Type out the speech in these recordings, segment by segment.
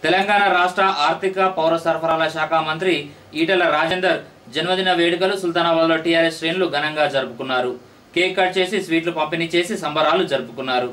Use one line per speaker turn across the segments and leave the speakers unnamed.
తెలంగాణ రాష్ట్ర ఆర్థిక పౌర సరఫరాల శాఖ మంత్రి ఈటెల రాజేందర్ జన్మదిన వేడుకలు సుల్తానాబాద్లో టీఆర్ఎస్ శ్రేణులు ఘనంగా జరుపుకున్నారు కేక్ కట్ చేసి స్వీట్లు పంపిణీ చేసి సంబరాలు జరుపుకున్నారు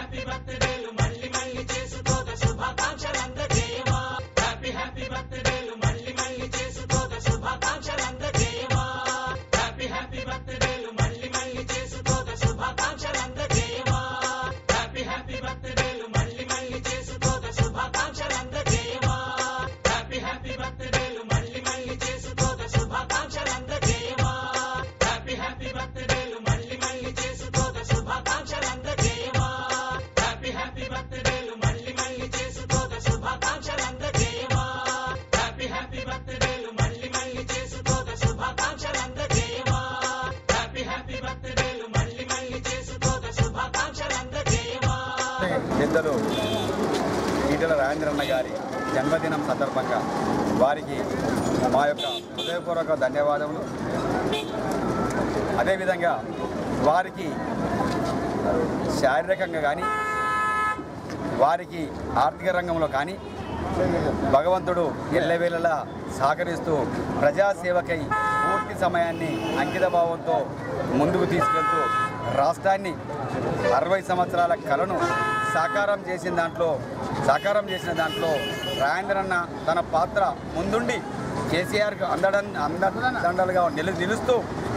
పెద్దలు ఈటల రాజేంద్రన్న గారి జన్మదినం సందర్భంగా వారికి మా యొక్క హృదయపూర్వక ధన్యవాదములు అదేవిధంగా వారికి శారీరకంగా కానీ వారికి ఆర్థిక రంగంలో కానీ భగవంతుడు ఎల్లవేళలా సహకరిస్తూ ప్రజాసేవకై పూర్తి సమయాన్ని అంకిత భావంతో ముందుకు తీసుకెళ్తూ రాష్ట్రాన్ని అరవై సంవత్సరాల కలను సాకారం చేసిన దాంట్లో సాకారం చేసిన దాంట్లో రాజేంద్రన్న తన పాత్ర ముందుండి కేసీఆర్కు అందడం అండదండలుగా నిలు నిలుస్తూ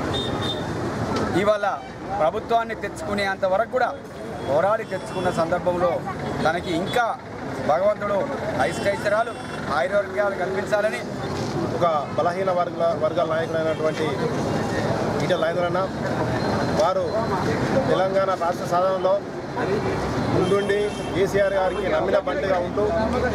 ఇవాళ ప్రభుత్వాన్ని తెచ్చుకునేంత వరకు కూడా పోరాడి తెచ్చుకున్న సందర్భంలో తనకి ఇంకా భగవంతుడు ఐష్టైశ్వరాలు ఆయుర్వర్గాలు కల్పించాలని
ఒక బలహీన వర్గాల వర్గాల నాయకుడైనటువంటి ఈటల రాజేంద్రన్న వారు తెలంగాణ రాష్ట్ర సాధనలో ముందుండి కేసీఆర్ గారికి నమ్మిన బండిగా ఉంటూ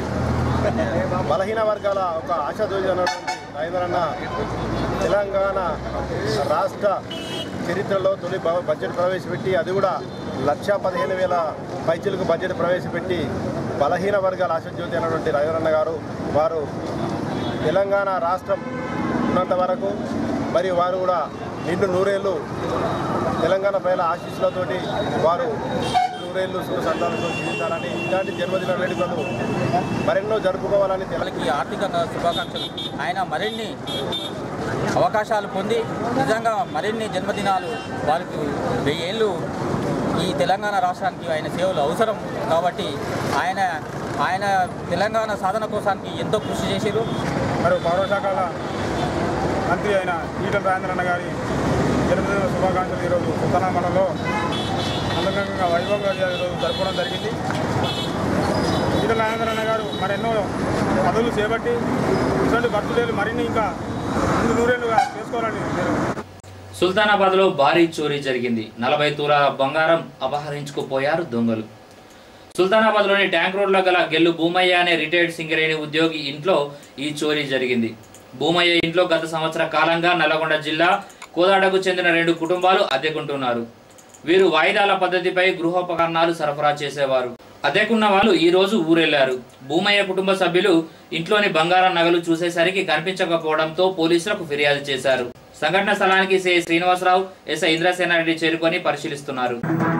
బలహీన వర్గాల ఒక ఆశాదోజి అన్నటువంటి రాజేంద్రన్న తెలంగాణ రాష్ట్ర చరిత్రలో తొలి బ- బడ్జెట్ ప్రవేశపెట్టి అది కూడా లక్ష పదిహేను వేల పైచీలకు బడ్జెట్ ప్రవేశపెట్టి బలహీన వర్గాల ఆశాజ్యోతి అన్నటువంటి రాజేంద్రన్న గారు వారు తెలంగాణ రాష్ట్రం ఉన్నంత వరకు మరియు వారు కూడా నిండు నూరేళ్ళు తెలంగాణ ప్రజల ఆశీస్సులతోటి వారు నిండు నూరేళ్ళు సుఖ సంతానంతో జీవించాలని ఇలాంటి జన్మదిన వేడుకలు మరెన్నో జరుపుకోవాలని తెలంగాణ
వాళ్ళకి ఆర్థికంగా శుభాకాంక్షలు ఆయన మరిన్ని అవకాశాలు పొంది నిజంగా మరిన్ని జన్మదినాలు వాళ్ళకి వెయ్యేళ్ళు ఈ తెలంగాణ రాష్ట్రానికి ఆయన సేవలు అవసరం కాబట్టి ఆయన ఆయన తెలంగాణ సాధన కోసానికి ఎంతో కృషి చేశారు
మరి పౌరశాఖల మంత్రి అయిన ఈటల రాజేంద్రన్న గారి జన్మదిన శుభాకాంక్షలు ఈరోజు సుల్తానా మండలంలో అందంగా వైభవంగా ఈరోజు జరుపుకోవడం జరిగింది ఈటల రాజేంద్రన్న గారు మరెన్నో పదవులు చేపట్టి ఇటువంటి బర్త్డేలు మరిన్ని ఇంకా ముందు నూరేళ్లుగా చేసుకోవాలని నేను
సుల్తానాబాద్ లో భారీ చోరీ జరిగింది నలభై తులాల బంగారం అపహరించుకుపోయారు దొంగలు సుల్తానాబాద్ లోని ట్యాంక్ రోడ్ లో గల గెల్లు భూమయ్య అనే రిటైర్డ్ సింగరేణి ఉద్యోగి ఇంట్లో ఈ చోరీ జరిగింది భూమయ్య ఇంట్లో గత సంవత్సర కాలంగా నల్లగొండ జిల్లా కోదాడకు చెందిన రెండు కుటుంబాలు అద్దెకుంటున్నారు వీరు వాయిదాల పద్ధతిపై గృహోపకరణాలు సరఫరా చేసేవారు అద్దెకున్న వాళ్ళు ఈ రోజు ఊరెళ్లారు భూమయ్య కుటుంబ సభ్యులు ఇంట్లోని బంగారం నగలు చూసేసరికి కనిపించకపోవడంతో పోలీసులకు ఫిర్యాదు చేశారు సంఘటన స్థలానికి సి శ్రీనివాసరావు ఎస్ఐ ఇంద్రసేనారెడ్డి చేరుకొని పరిశీలిస్తున్నారు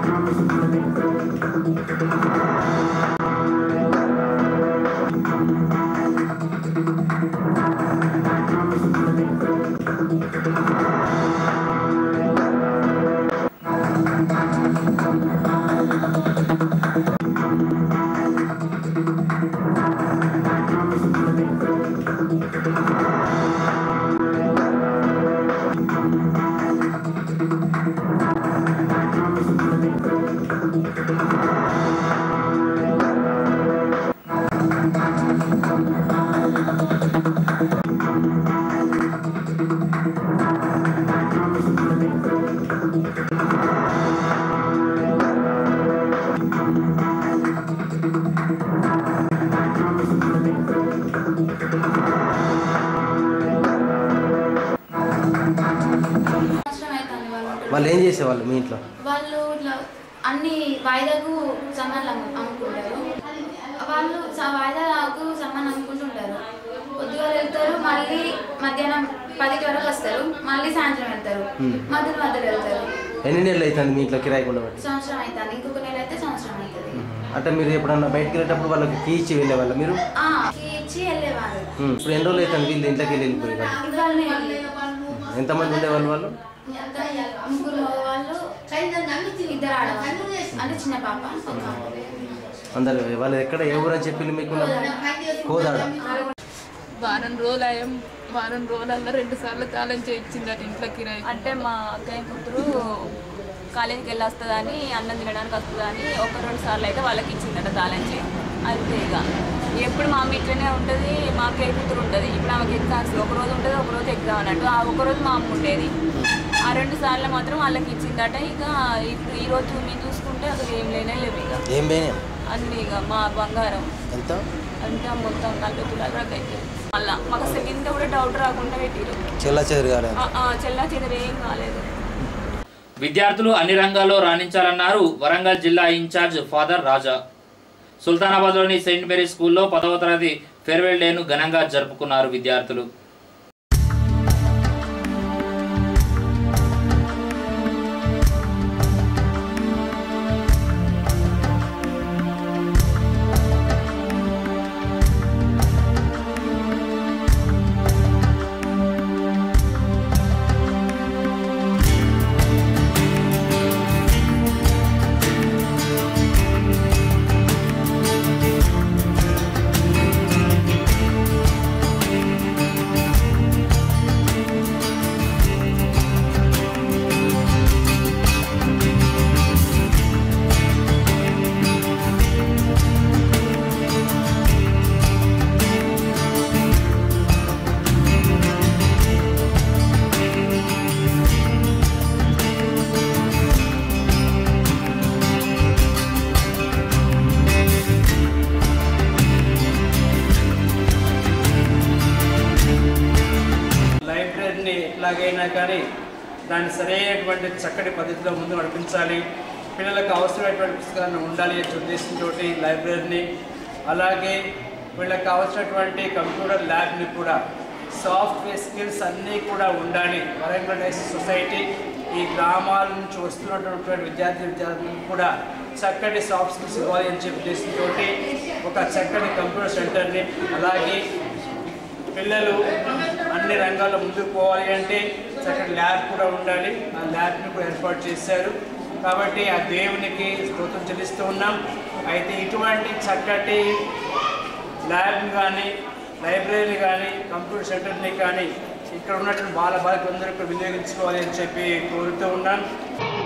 సంవత్సరం అవుతుంది వాళ్ళు ఉంటున్నారు.
వాళ్ళు ఏం చేసేవాళ్ళు మీ ఇంట్లో
వాళ్ళు ఇట్లా అన్ని వాయిదాకు సామాన్లు అమ్ము- అమ్ముకుంటారు వాళ్ళు స- వాయిదాకు సామాన్లు అమ్ముకుంటుంటారు పొద్దుగా వెళ్తారు మళ్ళీ మధ్యాహ్నం పదికి వరకు వస్తారు మళ్ళీ సాయంత్రం వెళ్తారు మధ్యలో మధ్యలో వెళ్తారు
ఎన్ని నెలలు అవుతుంది మీ ఇంట్లో కిరాయి ఉండబట్టి
సంవత్సరం అవుతుంది ఇంకొక నెల అయితే సంవత్సరం అవుతుంది
అంటే మీరు ఎప్పుడన్నా బయటికి వెళ్ళేటప్పుడు వాళ్ళకి కీ ఇచ్చి వెళ్ళేవాళ్ళ మీరు
ఆ, కీ ఇచ్చి వెళ్ళేవారు
ఉమ్, ఇప్పుడు ఎన్ని రోజులు అవుతుంది వీళ్ళు ఇంట్లోకి వెళ్ళి వెళ్ళిపోయేవాళ్ళు
ఇవాళనే వెళ్ళి.
ఎంతమంది ఉండేవాళ్ళు వాళ్ళు
ముగ్గురు మగవాళ్ళు ఇద్దరు ఆడవాళ్ళు అంటే చిన్న పాప ఒక
అందరు వాళ్ళు ఎక్కడ ఏ ఊరు అని చెప్పింది మీకు కోదాడ
వారం రోజులు అయ్యాం వారం రోజులల్లో రెండు సార్లు తాళం చేయించిందట ఇంట్లో కిరాయి
అంటే మా అక్కయ్య కూతురు కాలేజీకి వెళ్ళి వస్తుందని అన్నం తినడానికి వస్తుందని ఒక రెండు సార్లు అయితే వాళ్ళకి ఇచ్చిందట తాళం చేయి అంతే ఇక ఎప్పుడు మా అమ్మ ఇట్లనే ఉంటుంది మా అక్కయ్య కూతురు ఉంటుంది ఇప్పుడు ఆమెకి ఎగ్జామ్స్ ఒక రోజు ఉంటుంది ఒక రోజు ఎగ్జామ్ అన్నట్టు ఆ ఒక రోజు మా అమ్మ ఉండేది ఆ రెండు సార్లు మాత్రం వాళ్ళకి ఇచ్చిందట ఇక ఇప్పుడు ఈ రోజు మీరు చూసుకుంటే అసలు ఏం లేనే లేవు ఇక
ఏం పోయినాయి
అన్నీ ఇక మా బంగారం
ఎంత
అంటే మొత్తం నలభై తులాల దాకా అయితే మళ్ళా మాకు అసలు ఇంత కూడా డౌట్ రాకుండా పెట్టిరు
చెల్ల చెదరు కాలేదు
చెల్లా చెదరు ఏం కాలేదు
విద్యార్థులు అన్ని రంగాల్లో రాణించాలన్నారు వరంగల్ జిల్లా ఇన్ఛార్జ్ ఫాదర్ రాజా సుల్తానాబాద్లోని సెయింట్ మేరీ స్కూల్లో పదవ తరగతి ఫేర్వెల్ డేను ఘనంగా జరుపుకున్నారు విద్యార్థులు
లైబ్రరీని ఎట్లాగైనా కానీ దాన్ని సరైనటువంటి చక్కటి పద్ధతిలో ముందు నడిపించాలి పిల్లలకు అవసరమైనటువంటి పుస్తకాలను ఉండాలి అనే ఉద్దేశంతో లైబ్రరీని అలాగే వీళ్ళకి కావాల్సినటువంటి కంప్యూటర్ ల్యాబ్ని కూడా సాఫ్ట్వేర్ స్కిల్స్ అన్నీ కూడా ఉండాలి వరంగల్ డైస్ సొసైటీ ఈ గ్రామాల నుంచి వస్తున్నటువంటి విద్యార్థి విద్యార్థులకు కూడా చక్కటి సాఫ్ట్ స్కిల్స్ ఇవ్వాలి అని చెప్పి ఉద్దేశంతో ఒక చక్కటి కంప్యూటర్ సెంటర్ని అలాగే పిల్లలు అన్ని రంగాల్లో ముందుకు పోవాలి అంటే చక్కటి ల్యాబ్ కూడా ఉండాలి ఆ ల్యాబ్ని కూడా ఏర్పాటు చేశారు కాబట్టి ఆ దేవునికి స్తోత్రం చెల్లిస్తూ ఉన్నాం అయితే ఇటువంటి చక్కటి ల్యాబ్ కానీ లైబ్రరీ కానీ కంప్యూటర్ సెంటర్ని కానీ ఇక్కడ ఉన్నటువంటి బాల బాలికలందరూ కూడా వినియోగించుకోవాలి అని చెప్పి కోరుతూ ఉన్నాను